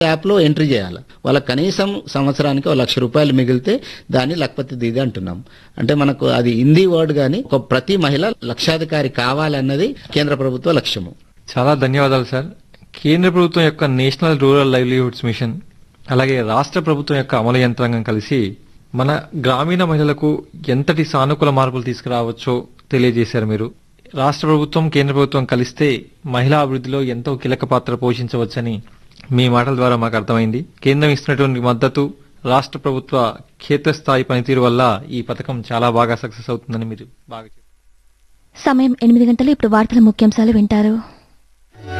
యాప్లో ఎంట్రీ చేయాలి వాళ్ళ కనీసం సంవత్సరానికి ఒక లక్ష రూపాయలు మిగిలితే దాన్ని లక్పతి దీది అంటున్నాం అంటే మనకు అది హిందీ వర్డ్ కానీ ఒక ప్రతి మహిళ లక్షాధికారి కావాలన్నది కేంద్ర ప్రభుత్వ లక్ష్యము చాలా ధన్యవాదాలు సార్ కేంద్ర ప్రభుత్వం యొక్క నేషనల్ రూరల్ లైవ్లీహుడ్స్ మిషన్ అలాగే రాష్ట్ర ప్రభుత్వం యొక్క అమలు యంత్రాంగం కలిసి మన గ్రామీణ మహిళలకు ఎంతటి సానుకూల మార్పులు తీసుకురావచ్చో తెలియజేశారు మీరు రాష్ట్ర ప్రభుత్వం కేంద్ర ప్రభుత్వం కలిస్తే మహిళా అభివృద్ధిలో ఎంతో కీలక పాత్ర పోషించవచ్చని మీ మాటల ద్వారా మాకు అర్థమైంది కేంద్రం ఇస్తున్నటువంటి మద్దతు రాష్ట్ర ప్రభుత్వ క్షేత్రస్థాయి పనితీరు వల్ల ఈ పథకం చాలా బాగా సక్సెస్ అవుతుందని మీరు బాగా చెప్పారు. సమయం ఎనిమిది గంటలు ఇప్పుడు వార్తల ముఖ్యాంశాలు వింటారు